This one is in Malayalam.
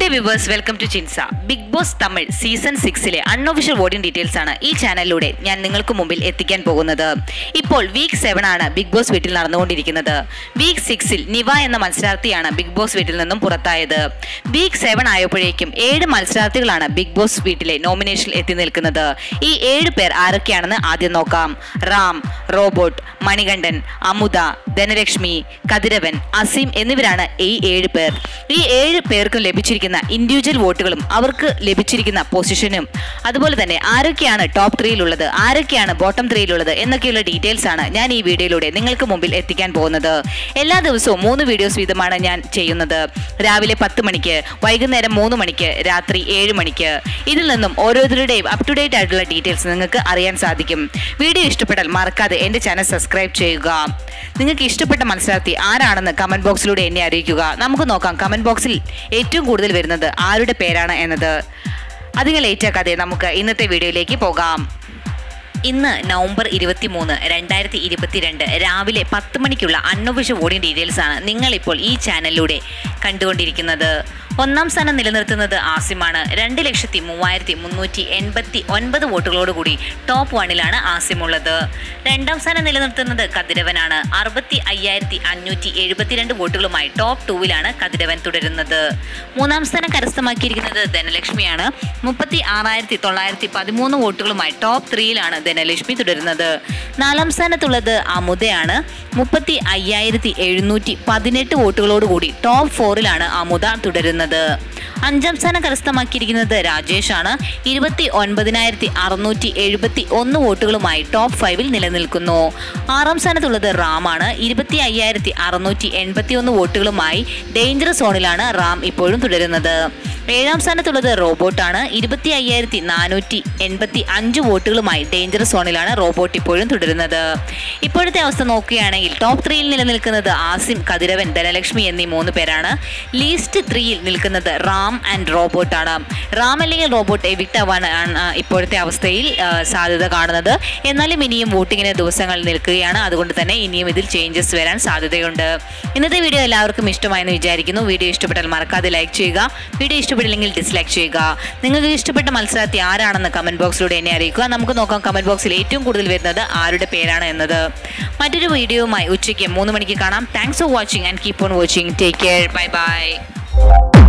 ഹേ വിവേഴ്സ് വെൽക്കം ടു ചിൻസ ബിഗ് ബോസ് തമിഴ് സീസൺ സിക്സിലെ അൺഒഫീഷ്യൽ വോട്ടിംഗ് ഡീറ്റെയിൽസ് ആണ് ഈ ചാനലിലൂടെ ഞാൻ നിങ്ങൾക്ക് മുമ്പിൽ എത്തിക്കാൻ പോകുന്നത് ഇപ്പോൾ വീക്ക് സെവൻ ആണ് ബിഗ് ബോസ് വീട്ടിൽ നടന്നുകൊണ്ടിരിക്കുന്നത് വീക്ക് സിക്സിൽ നിവ എന്ന മത്സരാർത്ഥിയാണ് ബിഗ് ബോസ് വീട്ടിൽ നിന്നും പുറത്തായത് വീക്ക് സെവൻ ആയപ്പോഴേക്കും ഏഴ് മത്സരാർത്ഥികളാണ് ബിഗ് ബോസ് വീട്ടിലെ നോമിനേഷനിൽ എത്തി നിൽക്കുന്നത് ഈ ഏഴ് പേർ ആരൊക്കെയാണെന്ന് ആദ്യം നോക്കാം റാം റോബോട്ട് മണികണ്ഠൻ അമുദ ധനലക്ഷ്മി കതിരവൻ അസീം എന്നിവരാണ് ഈ ഏഴ് പേർ ഈ ഏഴ് പേർക്കും ലഭിച്ചിരിക്കുന്ന ഇൻഡിവിജ്വൽ വോട്ടുകളും അവർക്ക് ലഭിച്ചിരിക്കുന്ന പൊസിഷനും അതുപോലെ തന്നെ ആരൊക്കെയാണ് ടോപ്പ് ത്രീയിലുള്ളത് ആരൊക്കെയാണ് ബോട്ടം ത്രീയിലുള്ളത് എന്നൊക്കെയുള്ള ഡീറ്റെയിൽസ് ആണ് ഞാൻ ഈ വീഡിയോയിലൂടെ നിങ്ങൾക്ക് മുമ്പിൽ എത്തിക്കാൻ പോകുന്നത് എല്ലാ ദിവസവും മൂന്ന് വീഡിയോസ് വീതമാണ് ഞാൻ ചെയ്യുന്നത് രാവിലെ പത്ത് മണിക്ക് വൈകുന്നേരം മൂന്ന് മണിക്ക് രാത്രി ഏഴ് മണിക്ക് ഇതിൽ നിന്നും ഓരോരുത്തരുടെയും അപ് ടു ഡേറ്റ് ആയിട്ടുള്ള ഡീറ്റെയിൽസ് നിങ്ങൾക്ക് അറിയാൻ സാധിക്കും വീഡിയോ ഇഷ്ടപ്പെട്ടാൽ മറക്കാതെ എൻ്റെ ചാനൽ സബ്സ്ക്രൈബ് ചെയ്യുക നിങ്ങൾക്ക് ഇഷ്ടപ്പെട്ട മത്സരാർത്ഥി ആരാണെന്ന് കമന്റ് ബോക്സിലൂടെ എന്നെ അറിയിക്കുക നമുക്ക് നോക്കാം കമന്റ് ബോക്സിൽ ഏറ്റവും കൂടുതൽ വരുന്നത് ആരുടെ പേരാണ് എന്നത് അധികം ലേറ്റ് ആക്കാതെ നമുക്ക് ഇന്നത്തെ വീഡിയോയിലേക്ക് പോകാം ഇന്ന് നവംബർ ഇരുപത്തി മൂന്ന് രണ്ടായിരത്തി ഇരുപത്തിരണ്ട് രാവിലെ പത്ത് മണിക്കുള്ള അൺഒഫീഷ്യൽ വോട്ടിംഗ് ഡീറ്റെയിൽസ് ആണ് നിങ്ങളിപ്പോൾ ഈ ചാനലിലൂടെ കണ്ടുകൊണ്ടിരിക്കുന്നത് ഒന്നാം സ്ഥാനം നിലനിർത്തുന്നത് ആസിമാണ് രണ്ട് ലക്ഷത്തി മൂവായിരത്തി മുന്നൂറ്റി എൺപത്തി ഒൻപത് വോട്ടുകളോടുകൂടി ടോപ്പ് വണ്ണിലാണ് ആസിം ഉള്ളത് രണ്ടാം സ്ഥാനം നിലനിർത്തുന്നത് കതിരവനാണ് അറുപത്തി അയ്യായിരത്തി അഞ്ഞൂറ്റി എഴുപത്തിരണ്ട് വോട്ടുകളുമായി ടോപ്പ് ടൂവിലാണ് കതിരവൻ തുടരുന്നത് മൂന്നാം സ്ഥാനം കരസ്ഥമാക്കിയിരിക്കുന്നത് ധനലക്ഷ്മിയാണ് മുപ്പത്തി ആറായിരത്തി തൊള്ളായിരത്തി പതിമൂന്ന് വോട്ടുകളുമായി ടോപ്പ് ത്രീയിലാണ് ധനലക്ഷ്മി തുടരുന്നത് നാലാം സ്ഥാനത്തുള്ളത് അമുദയാണ് മുപ്പത്തി അയ്യായിരത്തി എഴുന്നൂറ്റി പതിനെട്ട് വോട്ടുകളോടുകൂടി ടോപ്പ് ഫോറിലാണ് അമുദ തുടരുന്നത് അഞ്ചാം സ്ഥാനം കരസ്ഥമാക്കിയിരിക്കുന്നത് രാജേഷാണ് ഇരുപത്തി ഒൻപതിനായിരത്തി അറുന്നൂറ്റി എഴുപത്തി ഒന്ന് വോട്ടുകളുമായി ടോപ്പ് ഫൈവിൽ നിലനിൽക്കുന്നു ആറാം സ്ഥാനത്തുള്ളത് റാമാണ് ഇരുപത്തി അയ്യായിരത്തി അറുന്നൂറ്റി എൺപത്തി ഒന്ന് വോട്ടുകളുമായി ഡേഞ്ചർ സോണിലാണ് റാം ഇപ്പോഴും തുടരുന്നത് ഏഴാം സ്ഥാനത്തുള്ളത് റോബോട്ടാണ് ഇരുപത്തി അയ്യായിരത്തി നാനൂറ്റി എൺപത്തി അഞ്ച് വോട്ടുകളുമായി ഡേഞ്ചർ സോണിലാണ് റോബോട്ട് ഇപ്പോഴും തുടരുന്നത് ഇപ്പോഴത്തെ അവസ്ഥ നോക്കുകയാണെങ്കിൽ ടോപ്പ് ത്രീയിൽ നിലനിൽക്കുന്നത് ആസിം കതിരവൻ ധനലക്ഷ്മി എന്നീ മൂന്ന് പേരാണ് ലീസ്റ്റ് ത്രീയിൽ നിൽക്കുന്നത് റാം ആൻഡ് റോബോട്ടാണ് റാം അല്ലെങ്കിൽ റോബോട്ട് എവിക്റ്റ് ആവാൻ ആണ് ഇപ്പോഴത്തെ അവസ്ഥയിൽ ആ, സാധ്യത കാണുന്നത് എന്നാലും ഇനിയും വോട്ടിങ്ങിന് ദിവസങ്ങൾ നിൽക്കുകയാണ് അതുകൊണ്ട് തന്നെ ഇനിയും ഇതിൽ ചേഞ്ചസ് വരാൻ സാധ്യതയുണ്ട് ഇന്നത്തെ വീഡിയോ എല്ലാവർക്കും ഇഷ്ടമായെന്ന് വിചാരിക്കുന്നു വീഡിയോ ഇഷ്ടപ്പെട്ടാൽ മറക്കാതെ ലൈക്ക് ചെയ്യുക വീഡിയോ ഇഷ്ടപ്പെട്ടില്ലെങ്കിൽ ഡിസ്ലൈക്ക് ചെയ്യുക നിങ്ങൾക്ക് ഇഷ്ടപ്പെട്ട മത്സരാർത്ഥി ആരാണെന്ന് കമന്റ് ബോക്സിലൂടെ എന്നെ അറിയിക്കുക നമുക്ക് നോക്കാം കമന്റ് ബോക്സിൽ ഏറ്റവും കൂടുതൽ വരുന്നത് ആരുടെ പേരാണ് എന്നത് മറ്റൊരു വീഡിയോയുമായി ഉച്ചയ്ക്ക് മൂന്ന് മണിക്ക് കാണാം thanks for watching and keep on watching take care bye by